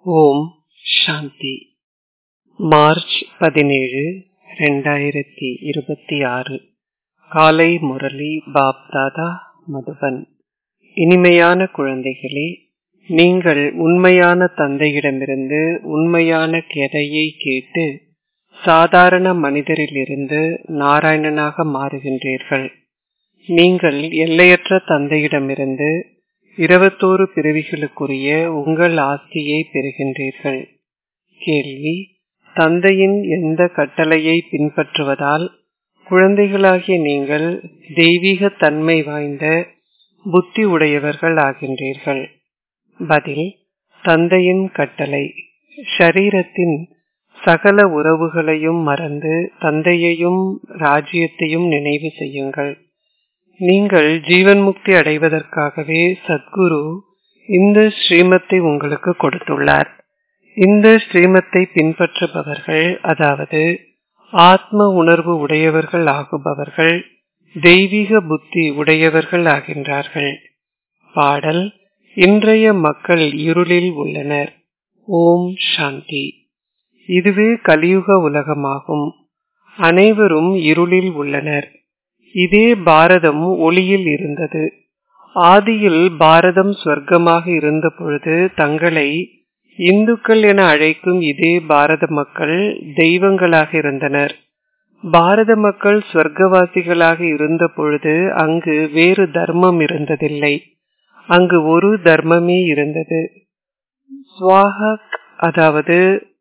ஓம் சாந்தி March பதினேழு ரெண்டாயிரத்தி இருபத்தி ஆறு காலை முரளி பாப் தாதா மதுபன் இனிமையான குழந்தைகளே நீங்கள் உண்மையான தந்தையிடமிருந்து உண்மையான கதையை கேட்டு சாதாரண மனிதரிலிருந்து நாராயணனாக மாறுகின்றீர்கள் நீங்கள் எல்லையற்ற தந்தையிடமிருந்து இருபத்தோரு பிறவிகளுக்குரிய உங்கள் ஆஸ்தியை பெறுகின்றீர்கள் கேள்வி தந்தையின் எந்த கட்டளையை பின்பற்றுவதால் குழந்தைகளாகிய நீங்கள் தெய்வீக தன்மை வாய்ந்த புத்தி உடையவர்கள் ஆகின்றீர்கள் பதில் தந்தையின் கட்டளை ஷரீரத்தின் சகல உறவுகளையும் மறந்து தந்தையையும் ராஜ்யத்தையும் நினைவு செய்யுங்கள் நீங்கள் ஜீவன் முக்தி அடைவதற்காகவே சத்குரு இந்த ஸ்ரீமத்தை உங்களுக்கு கொடுத்துள்ளார் இந்த ஸ்ரீமத்தை பின்பற்றுபவர்கள் அதாவது ஆத்ம உணர்வு உடையவர்கள் ஆகுபவர்கள் தெய்வீக புத்தி உடையவர்கள் ஆகின்றார்கள் பாடல் இன்றைய மக்கள் இருளில் உள்ளனர் ஓம் சாந்தி இதுவே கலியுக உலகமாகும் அனைவரும் இருளில் உள்ளனர் இதே பாரதம் ஒளியில் இருந்தது ஆதியில் பாரதம் சொர்க்கமாக இருந்த பொழுது தங்களை இந்துக்கள் என அழைக்கும் இதே பாரத மக்கள் தெய்வங்களாக இருந்தனர் பாரத மக்கள் சொர்க்கவாசிகளாக இருந்த பொழுது அங்கு வேறு தர்மம் இருந்ததில்லை அங்கு ஒரு தர்மமே இருந்தது ஸ்வாஹக் அதாவது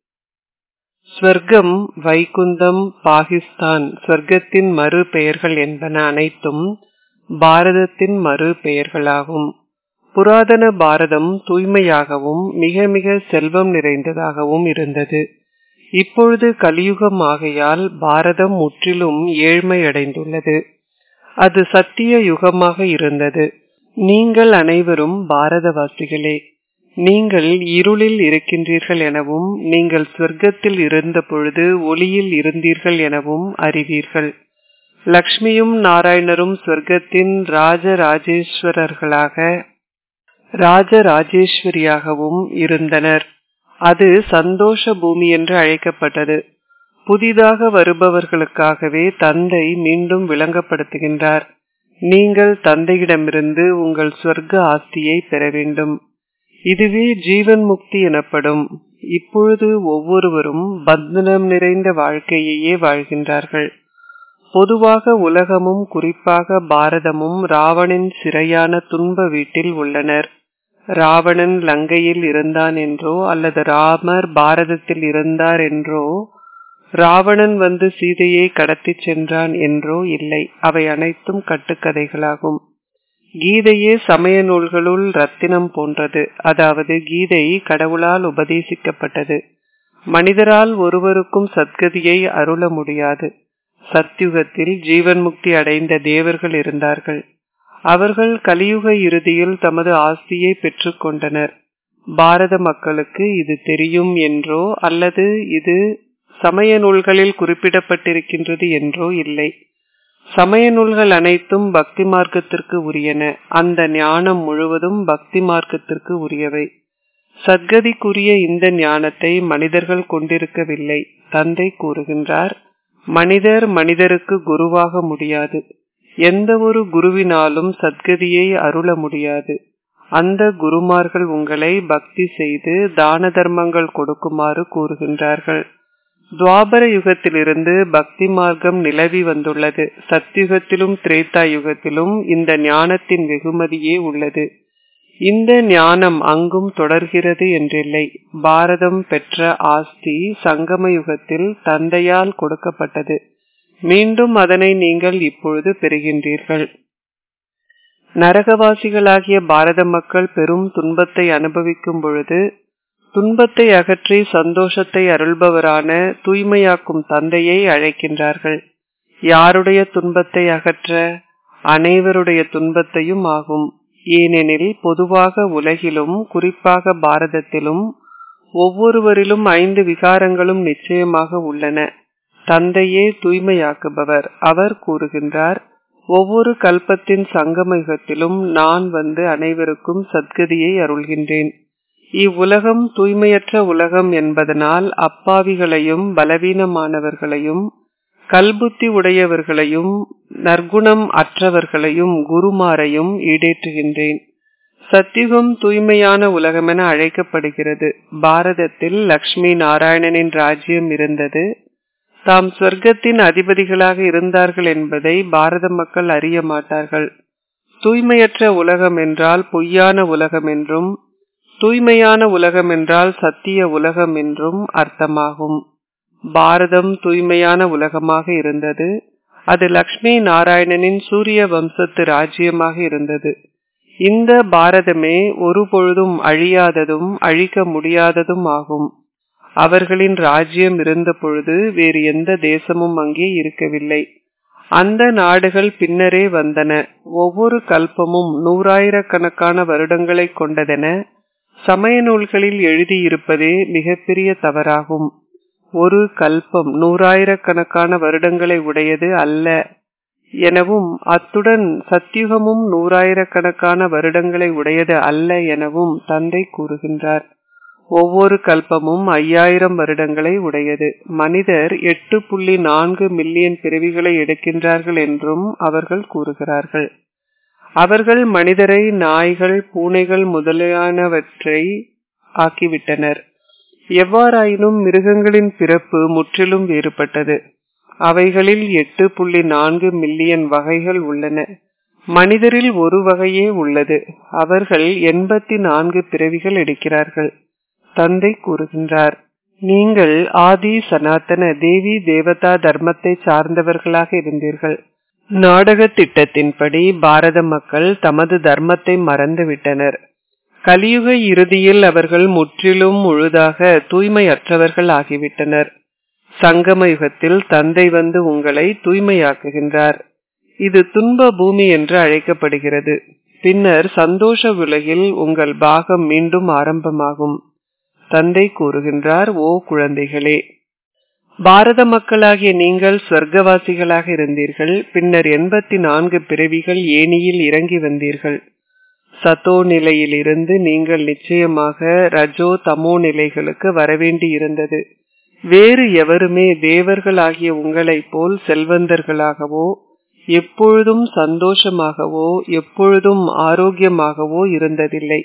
ஸ்வர்க்கம் வைகுந்தம் பாகிஸ்தான் சொர்க்கத்தின் மறு பெயர்கள் என்பன அனைத்தும் பாரதத்தின் மறு பெயர்களாகும் புராதன பாரதம் தூய்மையாகவும் மிக மிக செல்வம் நிறைந்ததாகவும் இருந்தது இப்பொழுது கலியுகம் ஆகையால் பாரதம் முற்றிலும் ஏழ்மையடைந்துள்ளது அது சத்திய யுகமாக இருந்தது நீங்கள் அனைவரும் பாரதவாசிகளே நீங்கள் இருளில் இருக்கின்றீர்கள் எனவும் நீங்கள் சொர்க்கத்தில் இருந்த பொழுது ஒளியில் இருந்தீர்கள் எனவும் அறிவீர்கள் லக்ஷ்மியும் நாராயணரும் சொர்க்கத்தின் ராஜராஜேஸ்வரர்களாக ராஜராஜேஸ்வரியாகவும் இருந்தனர் அது சந்தோஷ பூமி என்று அழைக்கப்பட்டது புதிதாக வருபவர்களுக்காகவே தந்தை மீண்டும் விளங்கப்படுத்துகின்றார் நீங்கள் தந்தையிடமிருந்து உங்கள் சொர்க்க ஆஸ்தியை பெற வேண்டும் இதுவே ஜீவன் முக்தி எனப்படும் இப்பொழுது ஒவ்வொருவரும் பந்தனம் நிறைந்த வாழ்க்கையையே வாழ்கின்றார்கள் பொதுவாக உலகமும் குறிப்பாக பாரதமும் ராவணின் சிறையான துன்ப வீட்டில் உள்ளனர் ராவணன் லங்கையில் இருந்தான் என்றோ அல்லது ராமர் பாரதத்தில் இருந்தார் என்றோ ராவணன் வந்து சீதையை கடத்தி சென்றான் என்றோ இல்லை அவை அனைத்தும் கட்டுக்கதைகளாகும் கீதையே சமய நூல்களுள் ரத்தினம் போன்றது அதாவது கீதை கடவுளால் உபதேசிக்கப்பட்டது மனிதரால் ஒருவருக்கும் சத்கதியை அருள முடியாது சத்யுகத்தில் ஜீவன் முக்தி அடைந்த தேவர்கள் இருந்தார்கள் அவர்கள் கலியுக இறுதியில் தமது ஆஸ்தியை பெற்றுக்கொண்டனர் பாரத மக்களுக்கு இது தெரியும் என்றோ அல்லது இது சமய நூல்களில் குறிப்பிடப்பட்டிருக்கின்றது என்றோ இல்லை சமய நூல்கள் அனைத்தும் பக்தி மார்க்கத்திற்கு உரியன அந்த ஞானம் முழுவதும் பக்தி மார்க்கத்திற்கு உரியவை சத்கதிக்குரிய இந்த ஞானத்தை மனிதர்கள் கொண்டிருக்கவில்லை தந்தை கூறுகின்றார் மனிதர் மனிதருக்கு குருவாக முடியாது எந்த ஒரு குருவினாலும் சத்கதியை அருள முடியாது அந்த குருமார்கள் உங்களை பக்தி செய்து தான தர்மங்கள் கொடுக்குமாறு கூறுகின்றார்கள் துவாபர யுகத்திலிருந்து பக்தி மார்க்கம் நிலவி வந்துள்ளது சத்யுகத்திலும் திரேதா யுகத்திலும் இந்த ஞானத்தின் வெகுமதியே உள்ளது இந்த ஞானம் அங்கும் தொடர்கிறது என்றில்லை பாரதம் பெற்ற ஆஸ்தி சங்கம யுகத்தில் தந்தையால் கொடுக்கப்பட்டது மீண்டும் அதனை நீங்கள் இப்பொழுது பெறுகின்றீர்கள் நரகவாசிகளாகிய பாரத மக்கள் பெரும் துன்பத்தை அனுபவிக்கும் பொழுது துன்பத்தை அகற்றி சந்தோஷத்தை அருள்பவரான தூய்மையாக்கும் தந்தையை அழைக்கின்றார்கள் யாருடைய துன்பத்தை அகற்ற அனைவருடைய துன்பத்தையும் ஆகும் ஏனெனில் பொதுவாக உலகிலும் குறிப்பாக பாரதத்திலும் ஒவ்வொருவரிலும் ஐந்து விகாரங்களும் நிச்சயமாக உள்ளன தந்தையே தூய்மையாக்குபவர் அவர் கூறுகின்றார் ஒவ்வொரு கல்பத்தின் சங்கம யுகத்திலும் நான் வந்து அனைவருக்கும் சத்கதியை அருள்கின்றேன் இவ்வுலகம் தூய்மையற்ற உலகம் என்பதனால் அப்பாவிகளையும் பலவீனமானவர்களையும் கல்புத்தி உடையவர்களையும் நற்குணம் அற்றவர்களையும் குருமாரையும் ஈடேற்றுகின்றேன் சத்தியுகம் தூய்மையான உலகமென அழைக்கப்படுகிறது பாரதத்தில் லக்ஷ்மி நாராயணனின் ராஜ்யம் இருந்தது தாம் சொர்க்கத்தின் அதிபதிகளாக இருந்தார்கள் என்பதை பாரத மக்கள் அறிய மாட்டார்கள் தூய்மையற்ற உலகம் என்றால் பொய்யான உலகம் என்றும் தூய்மையான உலகம் என்றால் சத்திய உலகம் என்றும் அர்த்தமாகும் பாரதம் தூய்மையான உலகமாக இருந்தது அது லக்ஷ்மி நாராயணனின் சூரிய வம்சத்து ராஜ்யமாக இருந்தது இந்த பாரதமே ஒரு பொழுதும் அழியாததும் அழிக்க முடியாததும் ஆகும் அவர்களின் ராஜ்யம் இருந்த பொழுது வேறு எந்த தேசமும் அங்கே இருக்கவில்லை அந்த நாடுகள் பின்னரே வந்தன ஒவ்வொரு கல்பமும் நூறாயிரக்கணக்கான வருடங்களை கொண்டதென சமய நூல்களில் எழுதியிருப்பதே மிகப்பெரிய தவறாகும் ஒரு கல்பம் நூறாயிரக்கணக்கான வருடங்களை உடையது அல்ல எனவும் அத்துடன் சத்தியுகமும் நூறாயிரக்கணக்கான வருடங்களை உடையது அல்ல எனவும் தந்தை கூறுகின்றார் ஒவ்வொரு கல்பமும் ஐயாயிரம் வருடங்களை உடையது மனிதர் எட்டு புள்ளி நான்கு மில்லியன் பிறவிகளை எடுக்கின்றார்கள் என்றும் அவர்கள் கூறுகிறார்கள் அவர்கள் மனிதரை நாய்கள் பூனைகள் முதலியானவற்றை ஆக்கிவிட்டனர் எவ்வாறாயினும் மிருகங்களின் பிறப்பு முற்றிலும் வேறுபட்டது அவைகளில் எட்டு புள்ளி நான்கு மில்லியன் வகைகள் உள்ளன மனிதரில் ஒரு வகையே உள்ளது அவர்கள் எண்பத்தி நான்கு பிறவிகள் எடுக்கிறார்கள் தந்தை கூறுகின்றார் நீங்கள் ஆதி சனாதன தேவி தேவதா தர்மத்தை சார்ந்தவர்களாக இருந்தீர்கள் நாடக திட்டத்தின்படி பாரத மக்கள் தமது தர்மத்தை மறந்துவிட்டனர் கலியுக இறுதியில் அவர்கள் முற்றிலும் முழுதாக தூய்மையற்றவர்கள் ஆகிவிட்டனர் சங்கம யுகத்தில் தந்தை வந்து உங்களை தூய்மையாக்குகின்றார் இது துன்ப பூமி என்று அழைக்கப்படுகிறது பின்னர் சந்தோஷ உலகில் உங்கள் பாகம் மீண்டும் ஆரம்பமாகும் தந்தை கூறுகின்றார் ஓ குழந்தைகளே பாரத மக்களாகிய நீங்கள் சொர்க்கவாசிகளாக இருந்தீர்கள் பின்னர் எண்பத்தி நான்கு பிறவிகள் ஏனியில் இறங்கி வந்தீர்கள் சத்தோ நிலையில் இருந்து நீங்கள் நிச்சயமாக ரஜோ தமோ நிலைகளுக்கு வரவேண்டி இருந்தது வேறு எவருமே தேவர்களாகிய உங்களைப் போல் செல்வந்தர்களாகவோ எப்பொழுதும் சந்தோஷமாகவோ எப்பொழுதும் ஆரோக்கியமாகவோ இருந்ததில்லை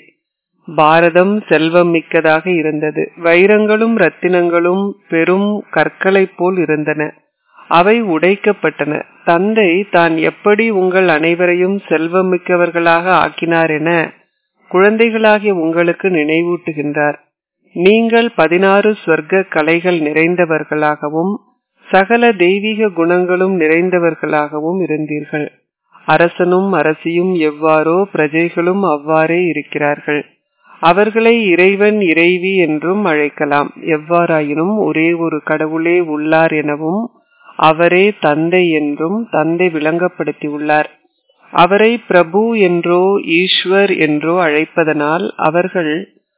பாரதம் செல்வம் மிக்கதாக இருந்தது வைரங்களும் ரத்தினங்களும் பெரும் கற்களைப் போல் இருந்தன அவை உடைக்கப்பட்டன தந்தை தான் எப்படி உங்கள் அனைவரையும் செல்வம் மிக்கவர்களாக ஆக்கினார் என குழந்தைகளாகிய உங்களுக்கு நினைவூட்டுகின்றார் நீங்கள் பதினாறு சொர்க்க கலைகள் நிறைந்தவர்களாகவும் சகல தெய்வீக குணங்களும் நிறைந்தவர்களாகவும் இருந்தீர்கள் அரசனும் அரசியும் எவ்வாறோ பிரஜைகளும் அவ்வாறே இருக்கிறார்கள் அவர்களை இறைவன் இறைவி என்றும் அழைக்கலாம் எவ்வாறாயினும் ஒரே ஒரு கடவுளே உள்ளார் எனவும் அவரே தந்தை என்றும் தந்தை விளங்கப்படுத்தியுள்ளார் அவரை பிரபு என்றோ ஈஸ்வர் என்றோ அழைப்பதனால் அவர்கள்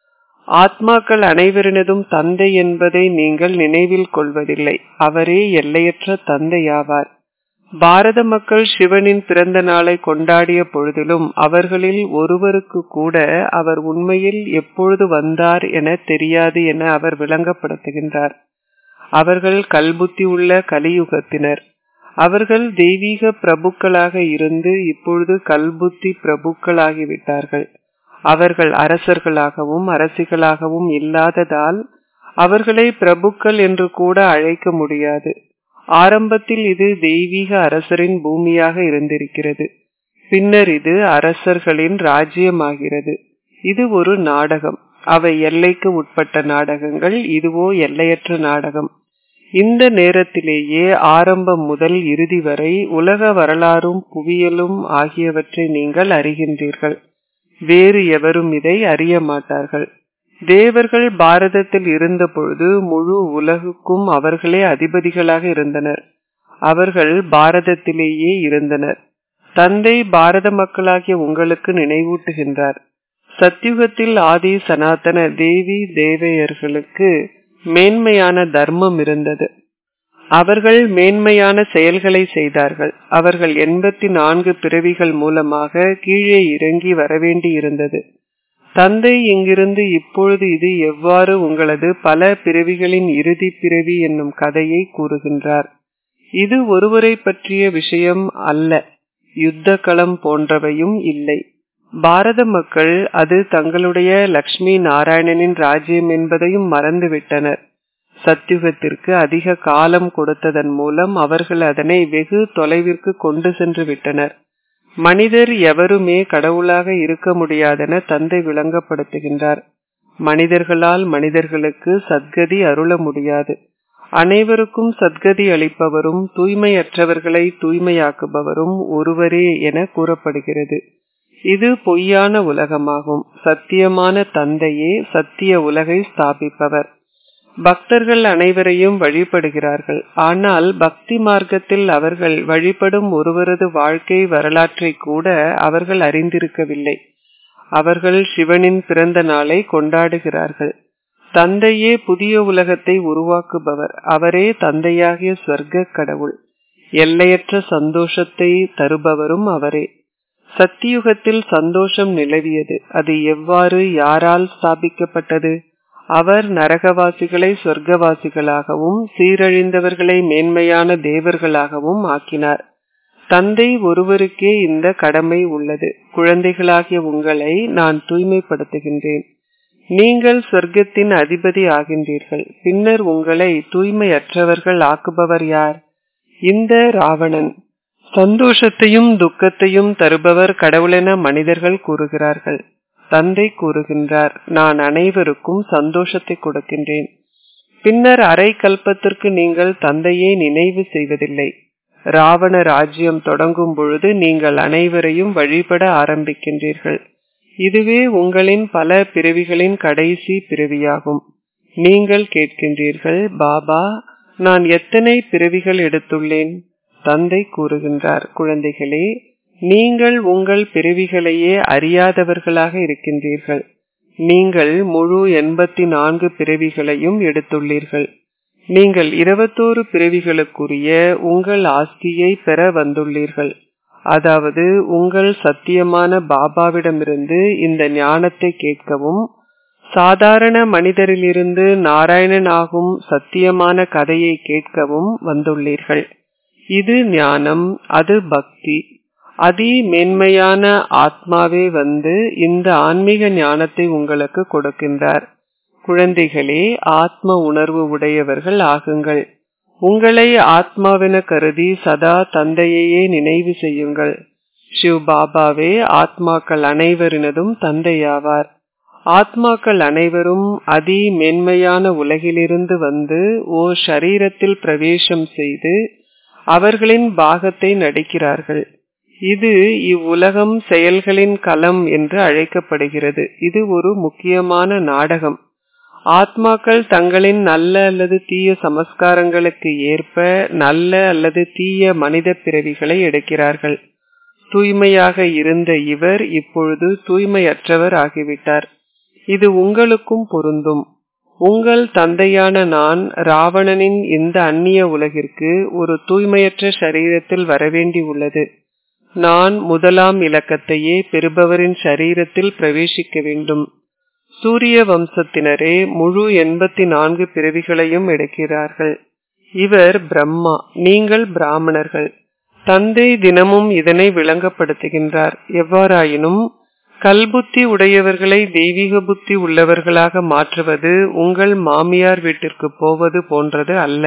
ஆத்மாக்கள் அனைவரினதும் தந்தை என்பதை நீங்கள் நினைவில் கொள்வதில்லை அவரே எல்லையற்ற தந்தையாவார் பாரத மக்கள் சிவனின் பிறந்த நாளை கொண்டாடிய பொழுதிலும் அவர்களில் ஒருவருக்கு கூட அவர் உண்மையில் எப்பொழுது வந்தார் என தெரியாது என அவர் விளங்கப்படுத்துகின்றார் அவர்கள் கல்புத்தி உள்ள கலியுகத்தினர் அவர்கள் தெய்வீக பிரபுக்களாக இருந்து இப்பொழுது கல்புத்தி பிரபுக்களாகிவிட்டார்கள் அவர்கள் அரசர்களாகவும் அரசிகளாகவும் இல்லாததால் அவர்களை பிரபுக்கள் என்று கூட அழைக்க முடியாது ஆரம்பத்தில் இது தெய்வீக அரசரின் பூமியாக இருந்திருக்கிறது பின்னர் இது அரசர்களின் ராஜ்யமாகிறது இது ஒரு நாடகம் அவை எல்லைக்கு உட்பட்ட நாடகங்கள் இதுவோ எல்லையற்ற நாடகம் இந்த நேரத்திலேயே ஆரம்பம் முதல் இறுதி வரை உலக வரலாறும் புவியலும் ஆகியவற்றை நீங்கள் அறிகின்றீர்கள் வேறு எவரும் இதை அறிய மாட்டார்கள் தேவர்கள் பாரதத்தில் இருந்த பொழுது முழு உலகுக்கும் அவர்களே அதிபதிகளாக இருந்தனர் அவர்கள் பாரதத்திலேயே இருந்தனர் தந்தை பாரத மக்களாகிய உங்களுக்கு நினைவூட்டுகின்றார் சத்யுகத்தில் ஆதி சனாதன தேவி தேவையர்களுக்கு மேன்மையான தர்மம் இருந்தது அவர்கள் மேன்மையான செயல்களை செய்தார்கள் அவர்கள் எண்பத்தி நான்கு பிறவிகள் மூலமாக கீழே இறங்கி வரவேண்டி இருந்தது தந்தை இங்கிருந்து இப்பொழுது இது எவ்வாறு உங்களது பல பிறவிகளின் இறுதி பிறவி என்னும் கதையை கூறுகின்றார் இது ஒருவரை பற்றிய விஷயம் அல்ல யுத்த களம் போன்றவையும் இல்லை பாரத மக்கள் அது தங்களுடைய லக்ஷ்மி நாராயணனின் ராஜ்யம் என்பதையும் மறந்துவிட்டனர் சத்யுகத்திற்கு அதிக காலம் கொடுத்ததன் மூலம் அவர்கள் அதனை வெகு தொலைவிற்கு கொண்டு சென்று விட்டனர் மனிதர் எவருமே கடவுளாக இருக்க முடியாதென தந்தை விளங்கப்படுத்துகின்றார் மனிதர்களால் மனிதர்களுக்கு சத்கதி அருள முடியாது அனைவருக்கும் சத்கதி அளிப்பவரும் தூய்மையற்றவர்களை தூய்மையாக்குபவரும் ஒருவரே என கூறப்படுகிறது இது பொய்யான உலகமாகும் சத்தியமான தந்தையே சத்திய உலகை ஸ்தாபிப்பவர் பக்தர்கள் அனைவரையும் வழிபடுகிறார்கள் ஆனால் பக்தி மார்க்கத்தில் அவர்கள் வழிபடும் ஒருவரது வாழ்க்கை வரலாற்றை கூட அவர்கள் அறிந்திருக்கவில்லை அவர்கள் சிவனின் பிறந்த நாளை கொண்டாடுகிறார்கள் தந்தையே புதிய உலகத்தை உருவாக்குபவர் அவரே தந்தையாகிய ஸ்வர்க்க கடவுள் எல்லையற்ற சந்தோஷத்தை தருபவரும் அவரே சத்தியுகத்தில் சந்தோஷம் நிலவியது அது எவ்வாறு யாரால் ஸ்தாபிக்கப்பட்டது அவர் நரகவாசிகளை சொர்க்கவாசிகளாகவும் சீரழிந்தவர்களை மேன்மையான தேவர்களாகவும் ஆக்கினார் தந்தை ஒருவருக்கே இந்த கடமை உள்ளது குழந்தைகளாகிய உங்களை நான் தூய்மைப்படுத்துகின்றேன் நீங்கள் சொர்க்கத்தின் அதிபதி ஆகின்றீர்கள் பின்னர் உங்களை தூய்மையற்றவர்கள் ஆக்குபவர் யார் இந்த ராவணன் சந்தோஷத்தையும் துக்கத்தையும் தருபவர் கடவுளென மனிதர்கள் கூறுகிறார்கள் தந்தை கூறுகின்றார் நான் அனைவருக்கும் சந்தோஷத்தை கொடுக்கின்றேன் பின்னர் அரை கல்பத்திற்கு நீங்கள் தந்தையை நினைவு செய்வதில்லை ராவண ராஜ்யம் தொடங்கும் பொழுது நீங்கள் அனைவரையும் வழிபட ஆரம்பிக்கின்றீர்கள் இதுவே உங்களின் பல பிறவிகளின் கடைசி பிறவியாகும் நீங்கள் கேட்கின்றீர்கள் பாபா நான் எத்தனை பிறவிகள் எடுத்துள்ளேன் தந்தை கூறுகின்றார் குழந்தைகளே நீங்கள் உங்கள் பிறவிகளையே அறியாதவர்களாக இருக்கின்றீர்கள் நீங்கள் முழு எண்பத்தி நான்கு பிறவிகளையும் எடுத்துள்ளீர்கள் நீங்கள் இருபத்தோரு பிறவிகளுக்குரிய உங்கள் ஆஸ்தியை பெற வந்துள்ளீர்கள் அதாவது உங்கள் சத்தியமான பாபாவிடமிருந்து இந்த ஞானத்தை கேட்கவும் சாதாரண மனிதரிலிருந்து நாராயணன் ஆகும் சத்தியமான கதையை கேட்கவும் வந்துள்ளீர்கள் இது ஞானம் அது பக்தி அதி மேன்மையான ஆத்மாவே வந்து இந்த ஆன்மீக ஞானத்தை உங்களுக்கு கொடுக்கின்றார் குழந்தைகளே ஆத்ம உணர்வு உடையவர்கள் ஆகுங்கள் உங்களை ஆத்மாவென கருதி சதா தந்தையையே நினைவு செய்யுங்கள் சிவ் பாபாவே ஆத்மாக்கள் அனைவரினதும் தந்தையாவார் ஆத்மாக்கள் அனைவரும் அதி மேன்மையான உலகிலிருந்து வந்து ஓ ஷரீரத்தில் பிரவேசம் செய்து அவர்களின் பாகத்தை நடிக்கிறார்கள் இது இவ்வுலகம் செயல்களின் களம் என்று அழைக்கப்படுகிறது இது ஒரு முக்கியமான நாடகம் ஆத்மாக்கள் தங்களின் நல்ல அல்லது தீய சமஸ்காரங்களுக்கு ஏற்ப நல்ல அல்லது தீய மனித பிறவிகளை எடுக்கிறார்கள் தூய்மையாக இருந்த இவர் இப்பொழுது தூய்மையற்றவர் ஆகிவிட்டார் இது உங்களுக்கும் பொருந்தும் உங்கள் தந்தையான நான் ராவணனின் இந்த அந்நிய உலகிற்கு ஒரு தூய்மையற்ற சரீரத்தில் வரவேண்டி உள்ளது நான் முதலாம் இலக்கத்தையே பெறுபவரின் சரீரத்தில் பிரவேசிக்க வேண்டும் சூரிய வம்சத்தினரே முழு எண்பத்தி நான்கு பிறவிகளையும் எடுக்கிறார்கள் இவர் பிரம்மா நீங்கள் பிராமணர்கள் தந்தை தினமும் இதனை விளங்கப்படுத்துகின்றார் எவ்வாறாயினும் கல்புத்தி உடையவர்களை தெய்வீக புத்தி உள்ளவர்களாக மாற்றுவது உங்கள் மாமியார் வீட்டிற்கு போவது போன்றது அல்ல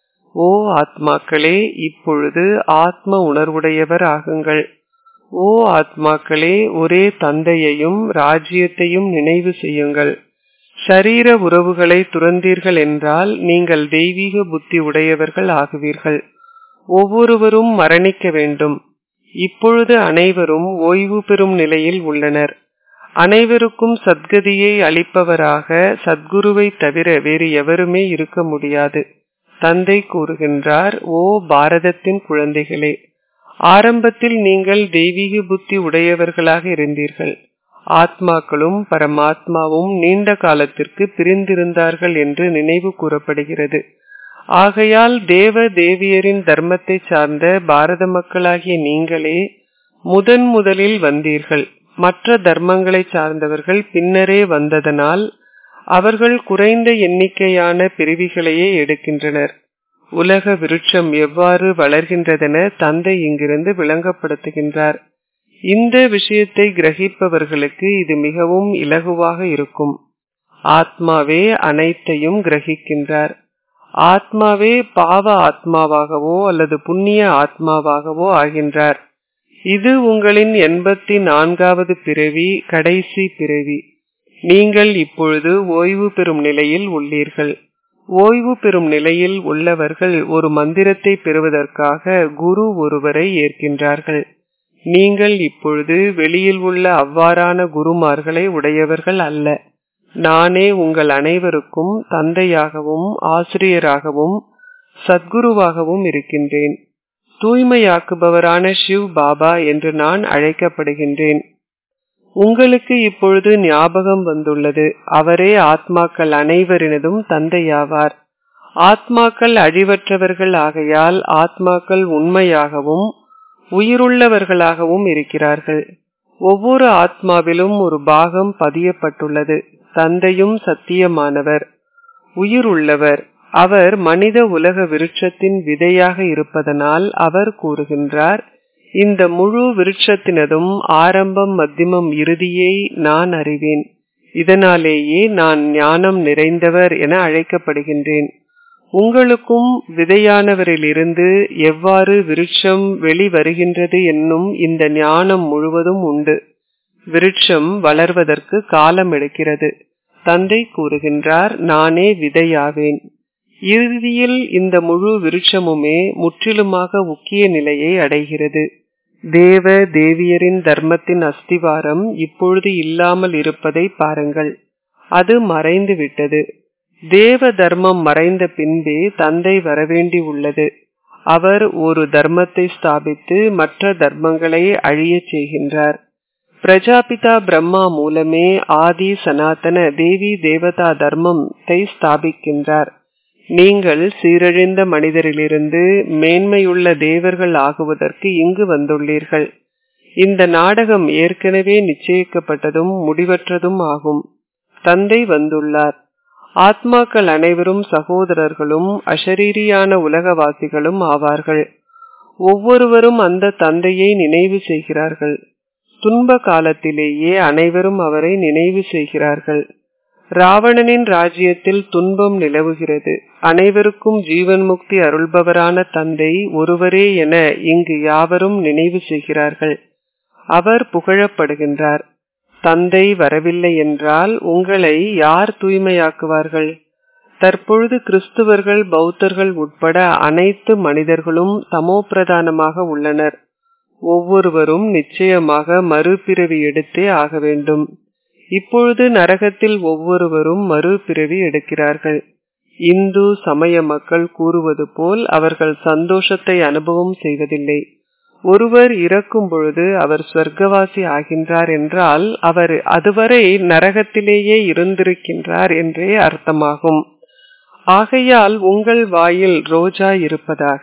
ஓ ஆத்மாக்களே இப்பொழுது ஆத்ம உணர்வுடையவர் ஆகுங்கள் ஓ ஆத்மாக்களே ஒரே தந்தையையும் ராஜ்யத்தையும் நினைவு செய்யுங்கள் ஷரீர உறவுகளை துறந்தீர்கள் என்றால் நீங்கள் தெய்வீக புத்தி உடையவர்கள் ஆகுவீர்கள் ஒவ்வொருவரும் மரணிக்க வேண்டும் இப்பொழுது அனைவரும் ஓய்வு பெறும் நிலையில் உள்ளனர் அனைவருக்கும் சத்கதியை அளிப்பவராக சத்குருவை தவிர வேறு எவருமே இருக்க முடியாது தந்தை கூறுகின்றார் ஓ பாரதத்தின் குழந்தைகளே ஆரம்பத்தில் நீங்கள் தெய்வீக புத்தி உடையவர்களாக இருந்தீர்கள் ஆத்மாக்களும் பரமாத்மாவும் நீண்ட காலத்திற்கு பிரிந்திருந்தார்கள் என்று நினைவு கூறப்படுகிறது ஆகையால் தேவ தேவியரின் தர்மத்தை சார்ந்த பாரத மக்களாகிய நீங்களே முதன் முதலில் வந்தீர்கள் மற்ற தர்மங்களை சார்ந்தவர்கள் பின்னரே வந்ததனால் அவர்கள் குறைந்த எண்ணிக்கையான பிரிவிகளையே எடுக்கின்றனர் உலக விருட்சம் எவ்வாறு வளர்கின்றதென தந்தை இங்கிருந்து விளங்கப்படுத்துகின்றார் இந்த விஷயத்தை கிரகிப்பவர்களுக்கு இது மிகவும் இலகுவாக இருக்கும் ஆத்மாவே அனைத்தையும் கிரகிக்கின்றார் ஆத்மாவே பாவ ஆத்மாவாகவோ அல்லது புண்ணிய ஆத்மாவாகவோ ஆகின்றார் இது உங்களின் எண்பத்தி நான்காவது பிறவி கடைசி பிறவி நீங்கள் இப்பொழுது ஓய்வு பெறும் நிலையில் உள்ளீர்கள் ஓய்வு பெறும் நிலையில் உள்ளவர்கள் ஒரு மந்திரத்தை பெறுவதற்காக குரு ஒருவரை ஏற்கின்றார்கள் நீங்கள் இப்பொழுது வெளியில் உள்ள அவ்வாறான குருமார்களை உடையவர்கள் அல்ல நானே உங்கள் அனைவருக்கும் தந்தையாகவும் ஆசிரியராகவும் சத்குருவாகவும் இருக்கின்றேன் தூய்மையாக்குபவரான சிவ் பாபா என்று நான் அழைக்கப்படுகின்றேன் உங்களுக்கு இப்பொழுது ஞாபகம் வந்துள்ளது அவரே ஆத்மாக்கள் அனைவரினதும் தந்தையாவார் ஆத்மாக்கள் அழிவற்றவர்கள் ஆகையால் ஆத்மாக்கள் உண்மையாகவும் உயிருள்ளவர்களாகவும் இருக்கிறார்கள் ஒவ்வொரு ஆத்மாவிலும் ஒரு பாகம் பதியப்பட்டுள்ளது தந்தையும் சத்தியமானவர் உயிருள்ளவர் அவர் மனித உலக விருட்சத்தின் விதையாக இருப்பதனால் அவர் கூறுகின்றார் இந்த முழு விருட்சத்தினதும் ஆரம்பம் மத்தியமம் இறுதியை நான் அறிவேன் இதனாலேயே நான் ஞானம் நிறைந்தவர் என அழைக்கப்படுகின்றேன் உங்களுக்கும் விதையானவரிலிருந்து எவ்வாறு விருட்சம் வெளிவருகின்றது என்னும் இந்த ஞானம் முழுவதும் உண்டு விருட்சம் வளர்வதற்கு காலம் எடுக்கிறது தந்தை கூறுகின்றார் நானே விதையாவேன் இறுதியில் இந்த முழு விருட்சமுமே முற்றிலுமாக முக்கிய நிலையை அடைகிறது தேவ தேவியரின் தர்மத்தின் அஸ்திவாரம் இப்பொழுது இல்லாமல் இருப்பதை பாருங்கள் அது மறைந்து விட்டது தேவ தர்மம் மறைந்த பின்பே தந்தை வரவேண்டி உள்ளது அவர் ஒரு தர்மத்தை ஸ்தாபித்து மற்ற தர்மங்களை அழியச் செய்கின்றார் பிரஜாபிதா பிரம்மா மூலமே ஆதி சனாதன தேவி தேவதா தர்மத்தை ஸ்தாபிக்கின்றார் நீங்கள் சீரழிந்த மனிதரிலிருந்து மேன்மையுள்ள தேவர்கள் ஆகுவதற்கு இங்கு வந்துள்ளீர்கள் இந்த நாடகம் ஏற்கனவே நிச்சயிக்கப்பட்டதும் முடிவற்றதும் ஆகும் தந்தை வந்துள்ளார் ஆத்மாக்கள் அனைவரும் சகோதரர்களும் அஷரீரியான உலகவாசிகளும் ஆவார்கள் ஒவ்வொருவரும் அந்த தந்தையை நினைவு செய்கிறார்கள் துன்ப காலத்திலேயே அனைவரும் அவரை நினைவு செய்கிறார்கள் ராவணனின் ராஜ்யத்தில் துன்பம் நிலவுகிறது அனைவருக்கும் ஜீவன் முக்தி அருள்பவரான தந்தை ஒருவரே என இங்கு யாவரும் நினைவு செய்கிறார்கள் அவர் புகழப்படுகின்றார் தந்தை வரவில்லை என்றால் உங்களை யார் தூய்மையாக்குவார்கள் தற்பொழுது கிறிஸ்துவர்கள் பௌத்தர்கள் உட்பட அனைத்து மனிதர்களும் தமோபிரதானமாக உள்ளனர் ஒவ்வொருவரும் நிச்சயமாக மறுபிறவி எடுத்தே ஆக வேண்டும் இப்பொழுது நரகத்தில் ஒவ்வொருவரும் மறுபிறவி எடுக்கிறார்கள் இந்து சமய மக்கள் கூறுவது போல் அவர்கள் சந்தோஷத்தை அனுபவம் செய்வதில்லை ஒருவர் இறக்கும் பொழுது அவர் சொர்க்கவாசி ஆகின்றார் என்றால் அவர் அதுவரை நரகத்திலேயே இருந்திருக்கின்றார் என்றே அர்த்தமாகும் ஆகையால் உங்கள் வாயில் ரோஜா இருப்பதாக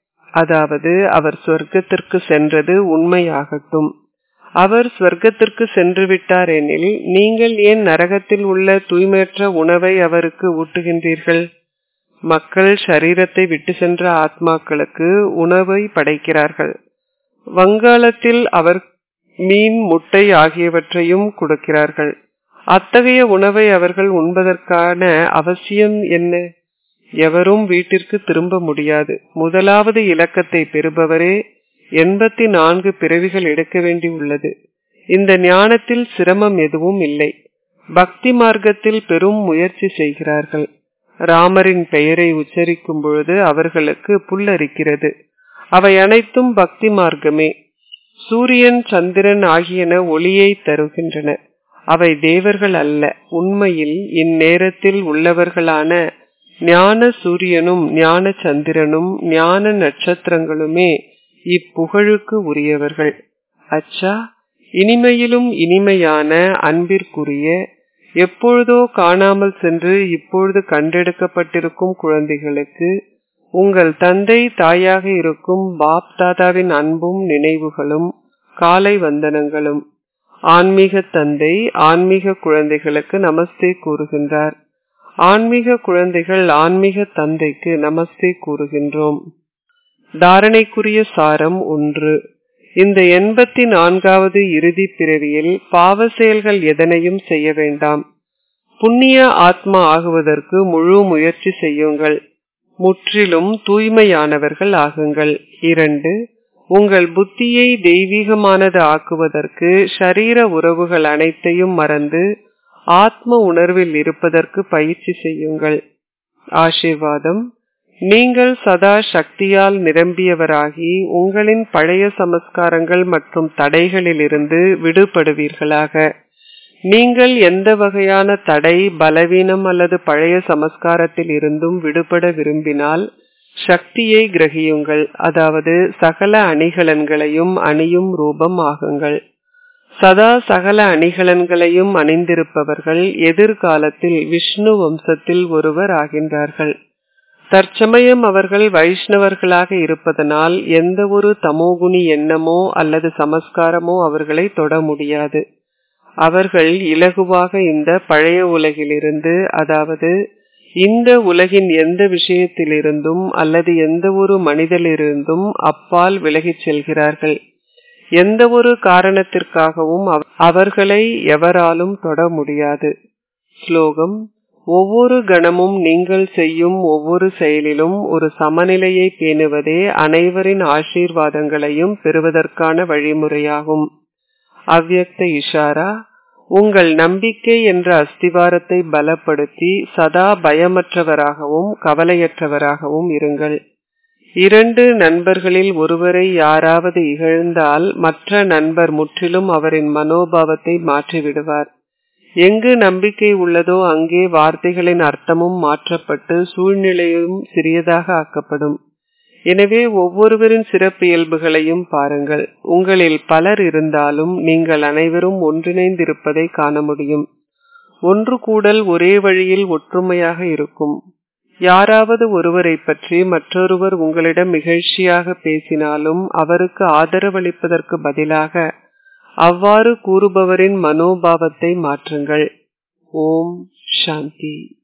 அதாவது அவர் சொர்க்கத்திற்கு சென்றது உண்மையாகட்டும் அவர் சொர்க்கத்திற்கு சென்று விட்டார் எனில் நீங்கள் ஏன் நரகத்தில் உள்ள தூய்மையற்ற உணவை அவருக்கு ஊட்டுகின்றீர்கள் மக்கள் சரீரத்தை விட்டு சென்ற ஆத்மாக்களுக்கு உணவை படைக்கிறார்கள் வங்காளத்தில் அவர் மீன் முட்டை ஆகியவற்றையும் கொடுக்கிறார்கள் அத்தகைய உணவை அவர்கள் உண்பதற்கான அவசியம் என்ன எவரும் வீட்டிற்கு திரும்ப முடியாது முதலாவது இலக்கத்தை பெறுபவரே எண்பத்தி நான்கு பிறவிகள் எடுக்க வேண்டி உள்ளது இந்த ஞானத்தில் சிரமம் எதுவும் இல்லை பக்தி மார்க்கத்தில் பெரும் முயற்சி செய்கிறார்கள் ராமரின் பெயரை உச்சரிக்கும் பொழுது அவர்களுக்கு புல்லரிக்கிறது அவை அனைத்தும் பக்தி மார்க்கமே சூரியன் சந்திரன் ஆகியன ஒளியை தருகின்றன அவை தேவர்கள் அல்ல உண்மையில் இந்நேரத்தில் உள்ளவர்களான ஞான சூரியனும் ஞான சந்திரனும் ஞான நட்சத்திரங்களுமே இப்புகழுக்கு உரியவர்கள் அச்சா இனிமையிலும் இனிமையான அன்பிற்குரிய எப்பொழுதோ காணாமல் சென்று இப்பொழுது கண்டெடுக்கப்பட்டிருக்கும் குழந்தைகளுக்கு உங்கள் தந்தை தாயாக இருக்கும் பாப் தாதாவின் அன்பும் நினைவுகளும் காலை வந்தனங்களும் ஆன்மீக தந்தை ஆன்மீக குழந்தைகளுக்கு நமஸ்தே கூறுகின்றார் ஆன்மீக குழந்தைகள் ஆன்மீக தந்தைக்கு நமஸ்தே கூறுகின்றோம் தாரணைக்குரிய சாரம் ஒன்று இந்த எண்பத்தி நான்காவது இறுதி பிறவியில் பாவ செயல்கள் எதனையும் செய்ய வேண்டாம் புண்ணிய ஆத்மா ஆகுவதற்கு முழு முயற்சி செய்யுங்கள் முற்றிலும் தூய்மையானவர்கள் ஆகுங்கள் இரண்டு உங்கள் புத்தியை தெய்வீகமானது ஆக்குவதற்கு ஷரீர உறவுகள் அனைத்தையும் மறந்து ஆத்ம உணர்வில் இருப்பதற்கு பயிற்சி செய்யுங்கள் ஆசிர்வாதம் நீங்கள் சதா சக்தியால் நிரம்பியவராகி உங்களின் பழைய சமஸ்காரங்கள் மற்றும் தடைகளிலிருந்து விடுபடுவீர்களாக நீங்கள் எந்த வகையான தடை பலவீனம் அல்லது பழைய சமஸ்காரத்தில் இருந்தும் விடுபட விரும்பினால் சக்தியை கிரகியுங்கள் அதாவது சகல அணிகலன்களையும் அணியும் ரூபம் ஆகுங்கள் சதா சகல அணிகலன்களையும் அணிந்திருப்பவர்கள் எதிர்காலத்தில் விஷ்ணு வம்சத்தில் ஒருவர் ஆகின்றார்கள் தற்சமயம் அவர்கள் வைஷ்ணவர்களாக இருப்பதனால் எந்த ஒரு தமோகுணி எண்ணமோ அல்லது சமஸ்காரமோ அவர்களை தொட முடியாது அவர்கள் இலகுவாக இந்த பழைய உலகிலிருந்து அதாவது இந்த உலகின் எந்த விஷயத்திலிருந்தும் அல்லது எந்த ஒரு மனிதனிலிருந்தும் அப்பால் விலகிச் செல்கிறார்கள் எந்த ஒரு காரணத்திற்காகவும் அவர்களை எவராலும் தொட முடியாது ஸ்லோகம் ஒவ்வொரு கணமும் நீங்கள் செய்யும் ஒவ்வொரு செயலிலும் ஒரு சமநிலையை பேணுவதே அனைவரின் ஆசீர்வாதங்களையும் பெறுவதற்கான வழிமுறையாகும் அவ்யக்த இஷாரா உங்கள் நம்பிக்கை என்ற அஸ்திவாரத்தை பலப்படுத்தி சதா பயமற்றவராகவும் கவலையற்றவராகவும் இருங்கள் இரண்டு நண்பர்களில் ஒருவரை யாராவது இகழ்ந்தால் மற்ற நண்பர் முற்றிலும் அவரின் மனோபாவத்தை மாற்றிவிடுவார் எங்கு நம்பிக்கை உள்ளதோ அங்கே வார்த்தைகளின் அர்த்தமும் மாற்றப்பட்டு சூழ்நிலையும் சிறியதாக ஆக்கப்படும் எனவே ஒவ்வொருவரின் சிறப்பு இயல்புகளையும் பாருங்கள் உங்களில் பலர் இருந்தாலும் நீங்கள் அனைவரும் ஒன்றிணைந்திருப்பதை காண முடியும் ஒன்று கூடல் ஒரே வழியில் ஒற்றுமையாக இருக்கும் யாராவது ஒருவரை பற்றி மற்றொருவர் உங்களிடம் நிகழ்ச்சியாக பேசினாலும் அவருக்கு ஆதரவளிப்பதற்கு பதிலாக அவ்வாறு கூறுபவரின் மனோபாவத்தை மாற்றுங்கள் ஓம் சாந்தி